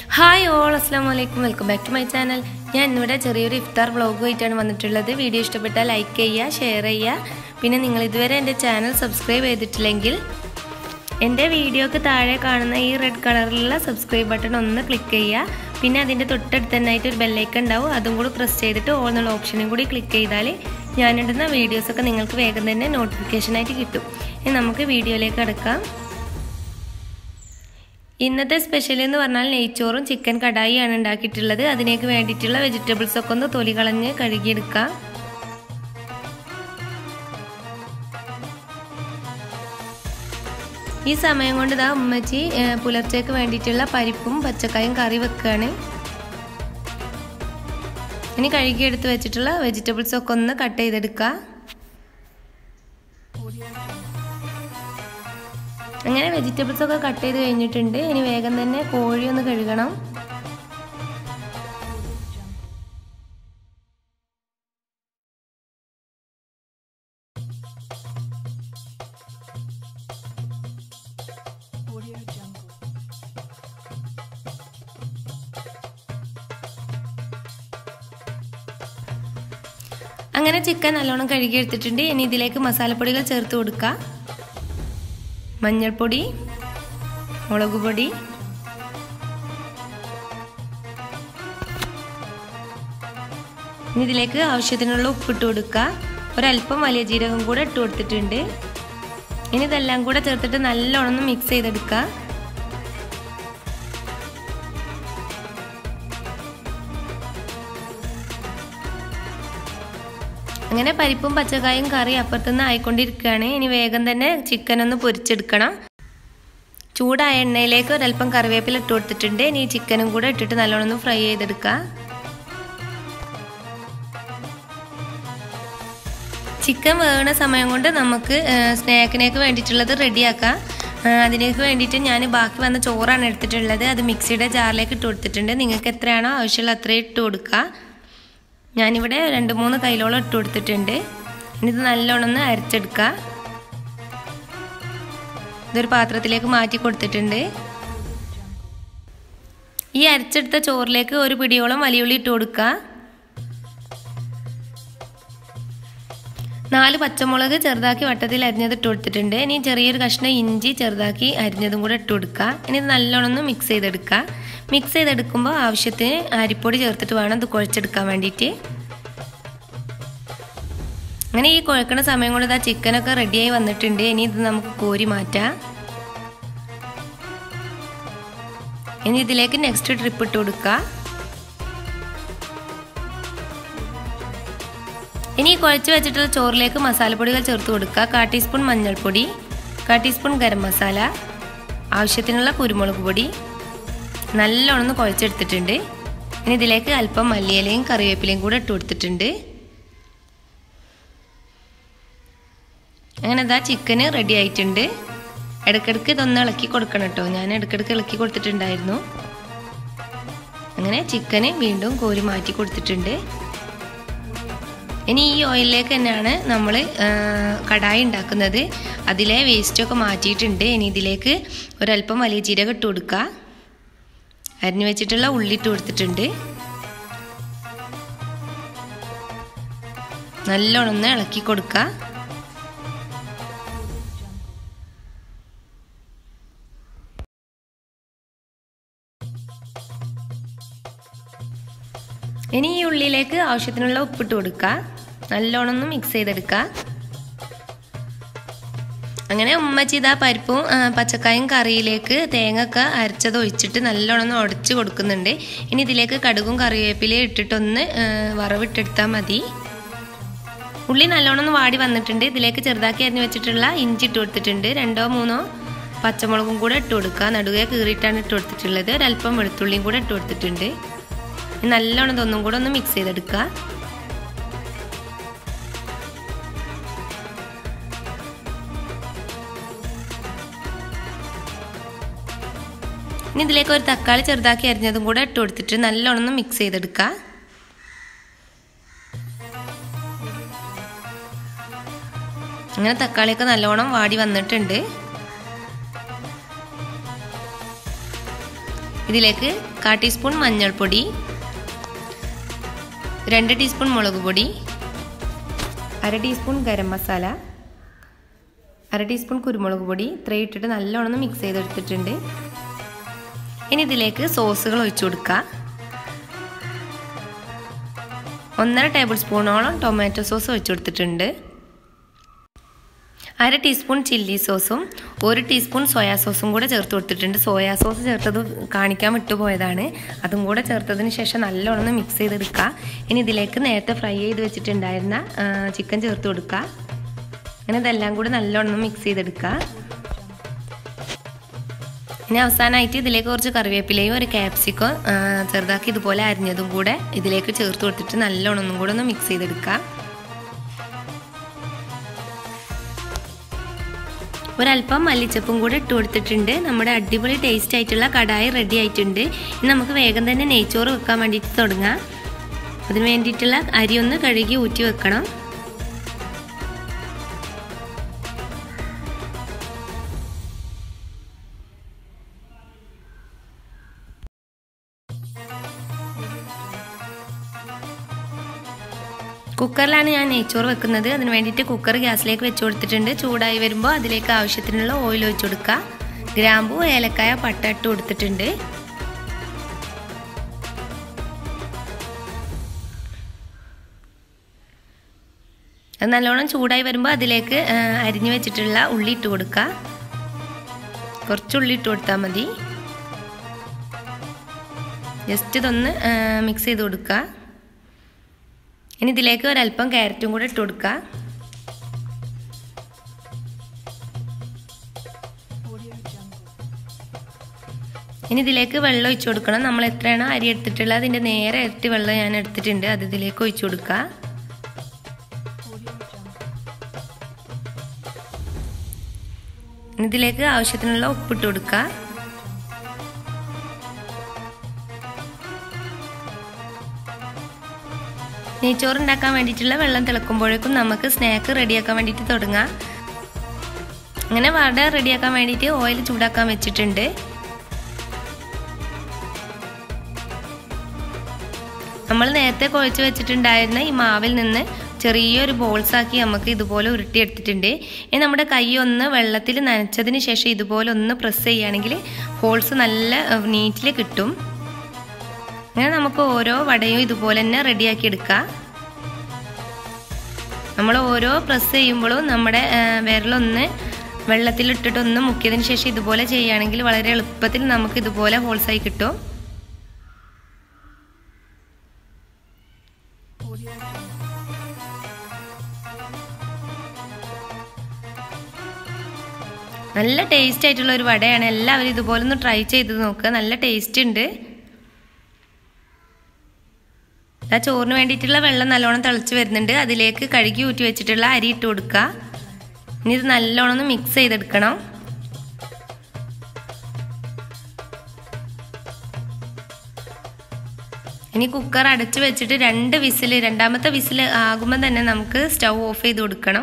hi all അസ്സാം വലൈക്കും welcome back to my channel ഞാൻ ഇന്നിവിടെ ചെറിയൊരു ഇഫ്താർ വ്ളോഗുമായിട്ടാണ് വന്നിട്ടുള്ളത് വീഡിയോ ഇഷ്ടപ്പെട്ടാൽ ലൈക്ക് ചെയ്യുക ഷെയർ ചെയ്യുക പിന്നെ നിങ്ങൾ ഇതുവരെ എൻ്റെ ചാനൽ സബ്സ്ക്രൈബ് ചെയ്തിട്ടില്ലെങ്കിൽ എൻ്റെ വീഡിയോക്ക് താഴെ കാണുന്ന ഈ റെഡ് കളറിലുള്ള സബ്സ്ക്രൈബ് ബട്ടൺ ഒന്ന് ക്ലിക്ക് ചെയ്യുക പിന്നെ അതിൻ്റെ തൊട്ടടുത്ത് തന്നെയായിട്ട് ഒരു ബെല്ലൈക്കൺ ഉണ്ടാവും അതും കൂടി പ്രസ് ചെയ്തിട്ട് ഓൾ എന്നുള്ള ഓപ്ഷനും കൂടി ക്ലിക്ക് ചെയ്താൽ ഞാനിടുന്ന വീഡിയോസൊക്കെ നിങ്ങൾക്ക് വേഗം തന്നെ നോട്ടിഫിക്കേഷനായിട്ട് കിട്ടും ഇനി നമുക്ക് വീഡിയോയിലേക്ക് കിടക്കാം ഇന്നത്തെ സ്പെഷ്യൽ എന്ന് പറഞ്ഞാൽ നെയ്ച്ചോറും ചിക്കൻ കടായിയാണ് ഉണ്ടാക്കിയിട്ടുള്ളത് അതിലേക്ക് വേണ്ടിയിട്ടുള്ള വെജിറ്റബിൾസ് ഒക്കെ ഒന്ന് തൊലി കളഞ്ഞ് കഴുകിയെടുക്കാം ഈ സമയം കൊണ്ട് ഇതാ ഉമ്മച്ചി പുലർച്ചയ്ക്ക് വേണ്ടിയിട്ടുള്ള പരിപ്പും പച്ചക്കായും കറി വെക്കുകയാണ് ഇനി കഴുകിയെടുത്ത് വെച്ചിട്ടുള്ള വെജിറ്റബിൾസ് ഒക്കെ ഒന്ന് കട്ട് ചെയ്തെടുക്കുക അങ്ങനെ വെജിറ്റബിൾസ് ഒക്കെ കട്ട് ചെയ്ത് കഴിഞ്ഞിട്ടുണ്ട് ഇനി വേഗം തന്നെ കോഴി ഒന്ന് കഴുകണം അങ്ങനെ ചിക്കൻ നല്ലോണം കഴുകി എടുത്തിട്ടുണ്ട് ഇനി ഇതിലേക്ക് മസാലപ്പൊടികൾ ചേർത്ത് കൊടുക്കുക മഞ്ഞൾപ്പൊടി മുളക് പൊടി ഇനി ഇതിലേക്ക് ആവശ്യത്തിനുള്ള ഉപ്പിട്ട് കൊടുക്കുക ഒരല്പം വലിയ ജീരകം കൂടെ ഇട്ട് കൊടുത്തിട്ടുണ്ട് ഇനി ഇതെല്ലാം കൂടെ ചേർത്തിട്ട് നല്ലോണം മിക്സ് ചെയ്തെടുക്കുക അങ്ങനെ പരിപ്പും പച്ചക്കായും കറി അപ്പുറത്തുനിന്ന് ആയിക്കൊണ്ടിരിക്കുകയാണ് ഇനി വേഗം തന്നെ ചിക്കൻ ഒന്ന് പൊരിച്ചെടുക്കണം ചൂടായ എണ്ണയിലേക്ക് ഒരല്പം കറിവേപ്പില ഇട്ട് കൊടുത്തിട്ടുണ്ട് ഇനി ചിക്കനും കൂടെ ഇട്ടിട്ട് നല്ലോണം ഒന്ന് ഫ്രൈ ചെയ്തെടുക്കുക ചിക്കൻ വേകുന്ന സമയം കൊണ്ട് നമുക്ക് സ്നാക്കിനേക്ക് വേണ്ടിയിട്ടുള്ളത് റെഡിയാക്കാം അതിലേക്ക് വേണ്ടിയിട്ട് ഞാൻ ബാക്കി വന്ന ചോറാണ് എടുത്തിട്ടുള്ളത് അത് മിക്സിയുടെ ജാറിലേക്ക് ഇട്ട് കൊടുത്തിട്ടുണ്ട് നിങ്ങൾക്ക് എത്രയാണോ ആവശ്യമുള്ള അത്രയും ഇട്ട് കൊടുക്കുക ഞാനിവിടെ രണ്ട് മൂന്ന് കൈലോളം ഇട്ട് കൊടുത്തിട്ടുണ്ട് ഇനി ഇത് നല്ലോണം ഒന്ന് അരച്ചെടുക്കുക ഇതൊരു പാത്രത്തിലേക്ക് മാറ്റി കൊടുത്തിട്ടുണ്ട് ഈ അരച്ചെടുത്ത ചോറിലേക്ക് ഒരു പിടിയോളം വലിയുള്ളി ഇട്ട് കൊടുക്കുക നാല് പച്ചമുളക് ചെറുതാക്കി വട്ടത്തിൽ അരിഞ്ഞത് ഇട്ട് കൊടുത്തിട്ടുണ്ട് ഇനി ചെറിയൊരു കഷ്ണം ഇഞ്ചി ചെറുതാക്കി അരിഞ്ഞതും കൂടെ ഇട്ട് കൊടുക്കുക ഇനി ഇത് നല്ലോണം ഒന്ന് മിക്സ് ചെയ്തെടുക്കുക മിക്സ് ചെയ്തെടുക്കുമ്പോൾ ആവശ്യത്തിന് അരിപ്പൊടി ചേർത്തിട്ട് വേണം ഇത് കുഴച്ചെടുക്കാൻ വേണ്ടിയിട്ട് അങ്ങനെ ഈ കുഴക്കണ സമയം കൊണ്ട് ഇതാ ചിക്കനൊക്കെ റെഡിയായി വന്നിട്ടുണ്ട് ഇനി ഇത് നമുക്ക് കോരി മാറ്റാം ഇനി ഇതിലേക്ക് നെക്സ്റ്റ് ട്രിപ്പ് ഇട്ട് കൊടുക്കുക ഇനി കുഴച്ച് വെച്ചിട്ടുള്ള ചോറിലേക്ക് മസാലപ്പൊടികൾ ചേർത്ത് കൊടുക്കുക കാ ടീസ്പൂൺ മഞ്ഞൾപ്പൊടി കാ ടീസ്പൂൺ ഗരം മസാല ആവശ്യത്തിനുള്ള കുരുമുളക് പൊടി നല്ലോണം ഒന്ന് കുഴച്ചെടുത്തിട്ടുണ്ട് ഇനി ഇതിലേക്ക് അല്പം മല്ലിയിലയും കറിവേപ്പിലയും കൂടെ ഇട്ട് കൊടുത്തിട്ടുണ്ട് അങ്ങനെ ഇതാ ചിക്കന് റെഡി ആയിട്ടുണ്ട് ഇടയ്ക്കിടയ്ക്ക് ഇതൊന്ന് ഇളക്കി കൊടുക്കണം കേട്ടോ ഞാൻ ഇടയ്ക്കിടയ്ക്ക് ഇളക്കി കൊടുത്തിട്ടുണ്ടായിരുന്നു അങ്ങനെ ചിക്കന് വീണ്ടും കോരി മാറ്റി കൊടുത്തിട്ടുണ്ട് ഇനി ഈ ഓയിലിലേക്ക് തന്നെയാണ് നമ്മൾ കടായി ഉണ്ടാക്കുന്നത് അതിലെ വേസ്റ്റൊക്കെ മാറ്റിയിട്ടുണ്ട് ഇനി ഇതിലേക്ക് ഒരല്പം വലിയ ജീരകം ഇട്ട് കൊടുക്കുക അരിഞ്ഞു വെച്ചിട്ടുള്ള ഉള്ളി ഇട്ട് കൊടുത്തിട്ടുണ്ട് നല്ലോണം ഒന്ന് ഇളക്കി കൊടുക്കുക ഇനി ഈ ഉള്ളിയിലേക്ക് ആവശ്യത്തിനുള്ള ഉപ്പിട്ട് കൊടുക്കുക നല്ലോണം ഒന്ന് മിക്സ് ചെയ്തെടുക്കുക അങ്ങനെ ഉമ്മച്ചി ഇതാ പരിപ്പും പച്ചക്കായും കറിയിലേക്ക് തേങ്ങ ഒക്കെ അരച്ചത് ഒഴിച്ചിട്ട് നല്ലോണം ഒന്ന് ഉടച്ച് കൊടുക്കുന്നുണ്ട് ഇനി ഇതിലേക്ക് കടുകും കറിവേപ്പിലയും ഇട്ടിട്ടൊന്ന് വറവിട്ടെടുത്താൽ മതി ഉള്ളി നല്ലോണം ഒന്ന് വാടി വന്നിട്ടുണ്ട് ഇതിലേക്ക് ചെറുതാക്കി അരിഞ്ഞ് വെച്ചിട്ടുള്ള ഇഞ്ചി ഇട്ട് കൊടുത്തിട്ടുണ്ട് രണ്ടോ മൂന്നോ പച്ചമുളകും കൂടെ ഇട്ട് കൊടുക്കുക നടുകെ കീറിയിട്ടാണ് ഇട്ട് കൊടുത്തിട്ടുള്ളത് ഒരല്പം വെളുത്തുള്ളിയും കൂടെ ഇട്ട് കൊടുത്തിട്ടുണ്ട് നല്ലോണം ഇതൊന്നും കൂടെ ഒന്ന് മിക്സ് ചെയ്തെടുക്കുക ഇനി ഇതിലേക്ക് ഒരു തക്കാളി ചെറുതാക്കി അരിഞ്ഞതും കൂടെ ഇട്ട് കൊടുത്തിട്ട് നല്ലോണം ഒന്ന് മിക്സ് ചെയ്തെടുക്കുക അങ്ങനെ തക്കാളിയൊക്കെ നല്ലോണം വാടി വന്നിട്ടുണ്ട് ഇതിലേക്ക് കാ ടീസ്പൂൺ മഞ്ഞൾപ്പൊടി രണ്ട് ടീസ്പൂൺ മുളക് പൊടി അര ടീസ്പൂൺ ഗരം മസാല അര ടീസ്പൂൺ കുരുമുളക് പൊടി ഇത്രയും ഇട്ടിട്ട് നല്ലോണം മിക്സ് ചെയ്തെടുത്തിട്ടുണ്ട് ഇനി ഇതിലേക്ക് സോസുകൾ ഒഴിച്ചു കൊടുക്കുക ഒന്നര ടേബിൾ സ്പൂണോളം ടൊമാറ്റോ സോസ് ഒഴിച്ചു കൊടുത്തിട്ടുണ്ട് അര ടീസ്പൂൺ ചില്ലി സോസും ഒരു ടീസ്പൂൺ സോയാ സോസും കൂടെ ചേർത്ത് കൊടുത്തിട്ടുണ്ട് സോയാ സോസ് ചേർത്തത് കാണിക്കാൻ വിട്ടുപോയതാണ് അതും കൂടെ ചേർത്തതിന് ശേഷം നല്ലോണം മിക്സ് ചെയ്തെടുക്കുക ഇനി ഇതിലേക്ക് നേരത്തെ ഫ്രൈ ചെയ്ത് വെച്ചിട്ടുണ്ടായിരുന്ന ചിക്കൻ ചേർത്ത് കൊടുക്കുക അങ്ങനെ ഇതെല്ലാം കൂടി നല്ലോണം മിക്സ് ചെയ്തെടുക്കുക ഇനി അവസാനമായിട്ട് ഇതിലേക്ക് കുറച്ച് കറിവേപ്പിലയും ഒരു ക്യാപ്സിക്കോ ചെറുതാക്കി ഇതുപോലെ അരിഞ്ഞതും കൂടെ ഇതിലേക്ക് ചേർത്ത് കൊടുത്തിട്ട് നല്ലോണം ഒന്നും കൂടെ ഒന്ന് മിക്സ് ചെയ്തെടുക്കുക ഒരല്പം മല്ലിച്ചപ്പും കൂടെ ഇട്ട് കൊടുത്തിട്ടുണ്ട് നമ്മുടെ അടിപൊളി ടേസ്റ്റ് ആയിട്ടുള്ള കടായി റെഡി ആയിട്ടുണ്ട് ഇനി നമുക്ക് വേഗം തന്നെ നെയ്ച്ചോറ് വെക്കാൻ വേണ്ടിയിട്ട് തുടങ്ങാം അതിന് വേണ്ടിയിട്ടുള്ള അരി ഒന്ന് കഴുകി ഊറ്റി വെക്കണം കുക്കറിലാണ് ഞാൻ നെയ്ച്ചോറ് വെക്കുന്നത് അതിന് വേണ്ടിയിട്ട് കുക്കർ ഗ്യാസിലേക്ക് വെച്ച് കൊടുത്തിട്ടുണ്ട് ചൂടായി വരുമ്പോൾ അതിലേക്ക് ആവശ്യത്തിനുള്ള ഓയിൽ ഒഴിച്ചു കൊടുക്കുക ഗ്രാമ്പു ഏലക്കായ പട്ട ഇട്ട് കൊടുത്തിട്ടുണ്ട് അത് നല്ലോണം ചൂടായി വരുമ്പോൾ അതിലേക്ക് അരിഞ്ഞു വെച്ചിട്ടുള്ള ഉള്ളി ഇട്ട് കൊടുക്കുക കുറച്ച് ഉള്ളി ഇട്ട് കൊടുത്താൽ മതി ജസ്റ്റ് ഇതൊന്ന് മിക്സ് ചെയ്ത് കൊടുക്കുക ഇനി ഇതിലേക്ക് ഒരല്പം ക്യാരറ്റും കൂടെ ഇട്ട് കൊടുക്കുക ഇനി ഇതിലേക്ക് വെള്ളം ഒഴിച്ചു കൊടുക്കണം നമ്മൾ എത്രയാണോ അരി എടുത്തിട്ടുള്ളത് അതിൻ്റെ നേരെ ഇരട്ടി വെള്ളം ഞാൻ എടുത്തിട്ടുണ്ട് അത് ഇതിലേക്ക് ഒഴിച്ചു കൊടുക്കുക ഇതിലേക്ക് ആവശ്യത്തിനുള്ള ഉപ്പിട്ട് കൊടുക്കുക നെയ്ച്ചോറ് ഉണ്ടാക്കാൻ വേണ്ടിയിട്ടുള്ള വെള്ളം തിളക്കുമ്പോഴേക്കും നമുക്ക് സ്നാക്ക് റെഡിയാക്കാൻ വേണ്ടിയിട്ട് തുടങ്ങാം അങ്ങനെ വട റെഡിയാക്കാൻ വേണ്ടിയിട്ട് ഓയിൽ ചൂടാക്കാൻ വെച്ചിട്ടുണ്ട് നമ്മൾ നേരത്തെ കുഴച്ച് വെച്ചിട്ടുണ്ടായിരുന്ന ഈ മാവിൽ നിന്ന് ചെറിയൊരു ബോൾസ് ആക്കി നമുക്ക് ഇതുപോലെ ഉരുട്ടിയെടുത്തിട്ടുണ്ട് ഇനി നമ്മുടെ കൈ ഒന്ന് വെള്ളത്തിൽ നനച്ചതിന് ശേഷം ഇതുപോലെ ഒന്ന് പ്രസ് ചെയ്യുകയാണെങ്കിൽ ഹോൾസ് നല്ല നീറ്റിൽ കിട്ടും അങ്ങനെ നമുക്ക് ഓരോ വടയും ഇതുപോലെ തന്നെ റെഡിയാക്കി എടുക്കാം നമ്മൾ ഓരോ പ്രസ് ചെയ്യുമ്പോഴും നമ്മുടെ വിരലൊന്ന് വെള്ളത്തിലിട്ടിട്ട് ഒന്ന് മുക്കിയതിന് ശേഷം ഇതുപോലെ ചെയ്യുകയാണെങ്കിൽ വളരെ എളുപ്പത്തിൽ നമുക്ക് ഇതുപോലെ ഹോൾസായി കിട്ടും നല്ല ടേസ്റ്റ് ആയിട്ടുള്ള ഒരു വടയാണ് എല്ലാവരും ഇതുപോലെ ഒന്ന് ട്രൈ ചെയ്ത് നോക്കുക നല്ല ടേസ്റ്റ് ഉണ്ട് ആ ചോറിന് വേണ്ടിയിട്ടുള്ള വെള്ളം നല്ലോണം തിളച്ച് വരുന്നുണ്ട് അതിലേക്ക് കഴുകി ഊറ്റി വെച്ചിട്ടുള്ള അരി ഇട്ട് കൊടുക്കുക ഇനി ഇത് നല്ലോണം ഒന്ന് മിക്സ് ചെയ്തെടുക്കണം ഇനി കുക്കർ അടച്ചു വെച്ചിട്ട് രണ്ട് വിസിൽ രണ്ടാമത്തെ വിസിൽ ആകുമ്പോൾ തന്നെ നമുക്ക് സ്റ്റൗ ഓഫ് ചെയ്ത് കൊടുക്കണം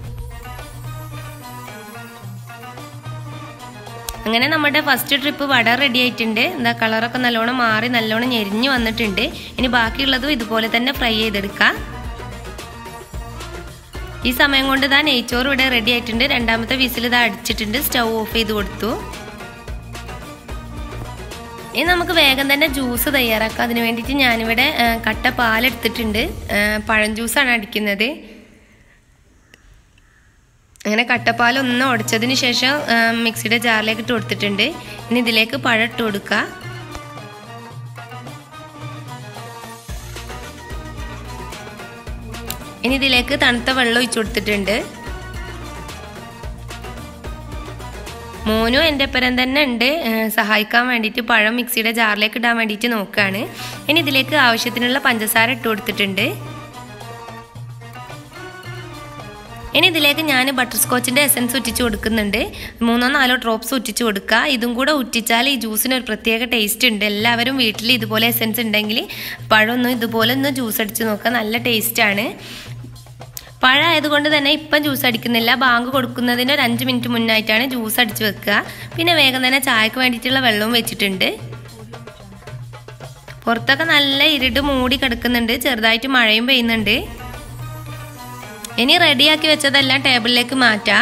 അങ്ങനെ നമ്മുടെ ഫസ്റ്റ് ട്രിപ്പ് വട റെഡി ആയിട്ടുണ്ട് എന്താ കളറൊക്കെ നല്ലോണം മാറി നല്ലോണം ഞെരിഞ്ഞു വന്നിട്ടുണ്ട് ഇനി ബാക്കിയുള്ളതും ഇതുപോലെ തന്നെ ഫ്രൈ ചെയ്തെടുക്കാം ഈ സമയം കൊണ്ട് ഇതാ നെയ്ച്ചോറ് ഇവിടെ റെഡി ആയിട്ടുണ്ട് രണ്ടാമത്തെ വിസിൽ ഇതാ അടിച്ചിട്ടുണ്ട് സ്റ്റൗ ഓഫ് ചെയ്ത് കൊടുത്തു ഇനി നമുക്ക് വേഗം തന്നെ ജ്യൂസ് തയ്യാറാക്കാം അതിന് വേണ്ടിയിട്ട് ഞാനിവിടെ കട്ട പാലെടുത്തിട്ടുണ്ട് പഴം ജ്യൂസാണ് അടിക്കുന്നത് അങ്ങനെ കട്ടപ്പാൽ ഒന്ന് ഉടച്ചതിന് ശേഷം മിക്സിയുടെ ജാറിലേക്ക് ഇട്ട് കൊടുത്തിട്ടുണ്ട് ഇനി ഇതിലേക്ക് പഴം ഇട്ട് കൊടുക്കുക ഇനി ഇതിലേക്ക് തണുത്ത വെള്ളം ഒഴിച്ചു കൊടുത്തിട്ടുണ്ട് മോനും എൻ്റെ ഒപ്പരം തന്നെ ഉണ്ട് സഹായിക്കാൻ വേണ്ടിയിട്ട് പഴം മിക്സിയുടെ ജാറിലേക്ക് ഇടാൻ വേണ്ടിയിട്ട് നോക്കുകയാണ് ഇനി ഇതിലേക്ക് ആവശ്യത്തിനുള്ള പഞ്ചസാര ഇട്ട് കൊടുത്തിട്ടുണ്ട് ഇനി ഇതിലേക്ക് ഞാൻ ബട്ടർ സ്കോച്ചിൻ്റെ എസൻസ് ഉറ്റിച്ച് കൊടുക്കുന്നുണ്ട് മൂന്നോ നാലോ ഡ്രോപ്സ് ഉറ്റിച്ച് കൊടുക്കുക ഇതും കൂടെ ഉറ്റിച്ചാൽ ഈ ജ്യൂസിന് ഒരു പ്രത്യേക ടേസ്റ്റ് ഉണ്ട് എല്ലാവരും വീട്ടിൽ ഇതുപോലെ എസൻസ് ഉണ്ടെങ്കിൽ പഴമൊന്നും ഇതുപോലെ ഒന്ന് ജ്യൂസ് അടിച്ച് നോക്കുക നല്ല ടേസ്റ്റാണ് പഴം ആയതുകൊണ്ട് തന്നെ ഇപ്പം ജ്യൂസ് അടിക്കുന്നില്ല ബാങ്ക് കൊടുക്കുന്നതിന് ഒരു അഞ്ച് മിനിറ്റ് മുന്നായിട്ടാണ് ജ്യൂസ് അടിച്ച് വെക്കുക പിന്നെ വേഗം തന്നെ ചായക്ക് വേണ്ടിയിട്ടുള്ള വെള്ളവും വെച്ചിട്ടുണ്ട് പുറത്തൊക്കെ നല്ല ഇരുട്ട് മൂടി കിടക്കുന്നുണ്ട് ചെറുതായിട്ട് മഴയും പെയ്യുന്നുണ്ട് ഇനി റെഡിയാക്കി വെച്ചതെല്ലാം ടേബിളിലേക്ക് മാറ്റാം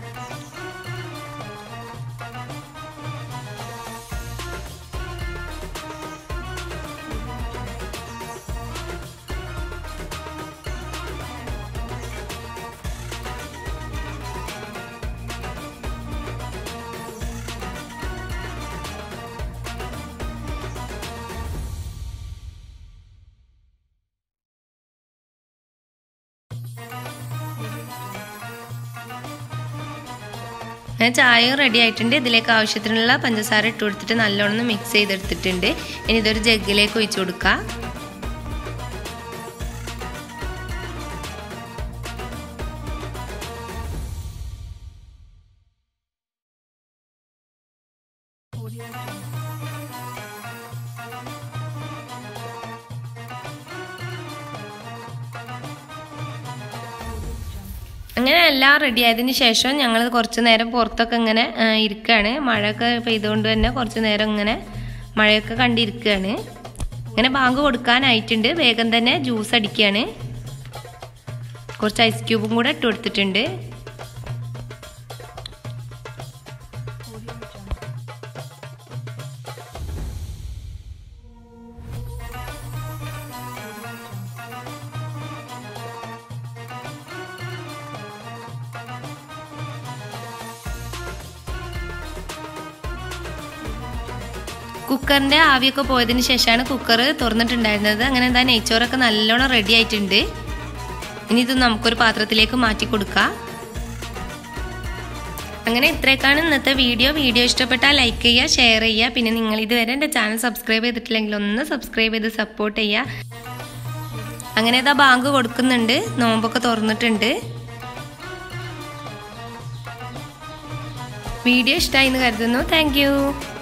ഞാൻ ചായയും റെഡി ആയിട്ടുണ്ട് ഇതിലേക്ക് ആവശ്യത്തിനുള്ള പഞ്ചസാര ഇട്ട് കൊടുത്തിട്ട് നല്ലോണം മിക്സ് ചെയ്തെടുത്തിട്ടുണ്ട് ഇനി ഇതൊരു ജഗ്ഗിലേക്ക് ഒഴിച്ചു കൊടുക്കാം അങ്ങനെ എല്ലാം റെഡി ആയതിനു ശേഷം ഞങ്ങൾ കുറച്ച് നേരം പുറത്തൊക്കെ ഇങ്ങനെ ഇരിക്കുകയാണ് മഴയൊക്കെ പെയ്തുകൊണ്ട് തന്നെ കുറച്ച് നേരം ഇങ്ങനെ മഴയൊക്കെ കണ്ടിരിക്കുകയാണ് ഇങ്ങനെ ബാങ്ക് കൊടുക്കാനായിട്ടുണ്ട് വേഗം തന്നെ ജ്യൂസ് അടിക്കുകയാണ് കുറച്ച് ഐസ് ക്യൂബും കൂടെ ഇട്ട് കൊടുത്തിട്ടുണ്ട് കുക്കറിന്റെ ആവിയൊക്കെ പോയതിന് ശേഷമാണ് കുക്കർ തുറന്നിട്ടുണ്ടായിരുന്നത് അങ്ങനെ എന്താ നെയ്ച്ചോറൊക്കെ നല്ലോണം റെഡി ആയിട്ടുണ്ട് ഇനി ഇത് നമുക്കൊരു പാത്രത്തിലേക്ക് മാറ്റി കൊടുക്കാം അങ്ങനെ ഇത്രയൊക്കെയാണ് ഇന്നത്തെ വീഡിയോ വീഡിയോ ഇഷ്ടപ്പെട്ടാൽ ലൈക്ക് ചെയ്യുക ഷെയർ ചെയ്യുക പിന്നെ നിങ്ങൾ ഇതുവരെ എൻ്റെ ചാനൽ സബ്സ്ക്രൈബ് ചെയ്തിട്ടില്ലെങ്കിൽ ഒന്ന് സബ്സ്ക്രൈബ് ചെയ്ത് സപ്പോർട്ട് ചെയ്യുക അങ്ങനെ ഇതാ ബാങ്ക് കൊടുക്കുന്നുണ്ട് നോമ്പൊക്കെ തുറന്നിട്ടുണ്ട് വീഡിയോ ഇഷ്ടമായി എന്ന് കരുതുന്നു താങ്ക്